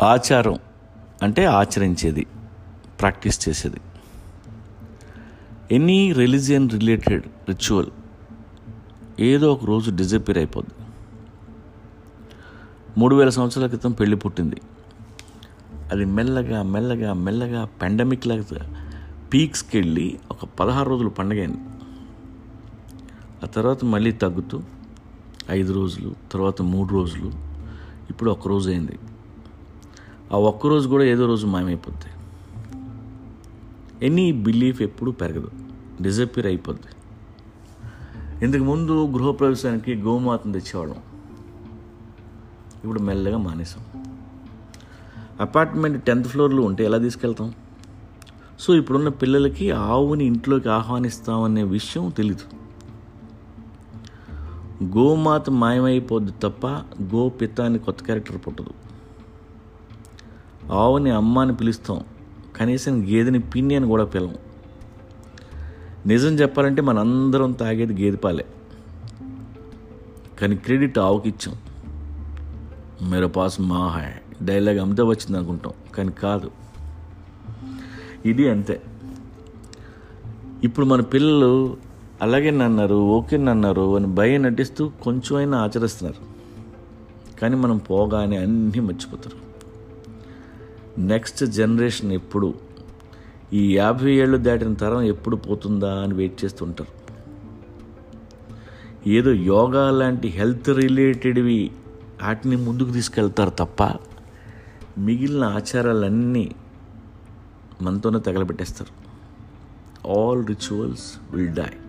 ఆచారం అంటే ఆచరించేది ప్రాక్టీస్ చేసేది ఎనీ రిలీజియన్ రిలేటెడ్ రిచువల్ ఏదో ఒక రోజు డిజపేర్ అయిపోద్ది మూడు వేల సంవత్సరాల క్రితం పెళ్ళి పుట్టింది అది మెల్లగా మెల్లగా మెల్లగా పెండమిక్ లాగా పీక్స్కి వెళ్ళి ఒక పదహారు రోజులు పండగ అయింది ఆ తర్వాత మళ్ళీ తగ్గుతూ ఐదు రోజులు తర్వాత మూడు రోజులు ఇప్పుడు ఒక్క రోజు అయింది ఆ ఒక్క రోజు కూడా ఏదో రోజు మాయమైపోద్ది ఎనీ బిలీఫ్ ఎప్పుడూ పెరగదు డిజపీర్ అయిపోద్ది ఇంతకు ముందు గృహప్రవేశానికి గోమాతను తెచ్చేవాళ్ళం ఇప్పుడు మెల్లగా మానేసాం అపార్ట్మెంట్ టెన్త్ ఫ్లోర్లో ఉంటే ఎలా తీసుకెళ్తాం సో ఇప్పుడున్న పిల్లలకి ఆవుని ఇంట్లోకి ఆహ్వానిస్తామనే విషయం తెలీదు గోమాత మాయమైపోద్ది తప్ప గోపిత అని కొత్త క్యారెక్టర్ పుట్టదు ఆవుని అమ్మ అని పిలుస్తాం కనీసం గేదెని పిన్ని అని కూడా పిలవం నిజం చెప్పాలంటే మనందరం తాగేది గేదె పాలే కానీ క్రెడిట్ ఆవుకి ఇచ్చాం మేర పాస్ మా హై డైలాగ్ అమితే వచ్చింది అనుకుంటాం కానీ కాదు ఇది అంతే ఇప్పుడు మన పిల్లలు అలాగే నన్నారు ఓకే నన్నారు అని భయం నటిస్తూ కొంచెమైనా ఆచరిస్తున్నారు కానీ మనం పోగానే అన్నీ మర్చిపోతారు నెక్స్ట్ జనరేషన్ ఎప్పుడు ఈ యాభై ఏళ్ళు దాటిన తరం ఎప్పుడు పోతుందా అని వెయిట్ చేస్తుంటారు ఏదో యోగా లాంటి హెల్త్ రిలేటెడ్వి వాటిని ముందుకు తీసుకెళ్తారు తప్ప మిగిలిన ఆచారాలన్నీ మనతోనే తగలబెట్టేస్తారు ఆల్ రిచువల్స్ విల్ డై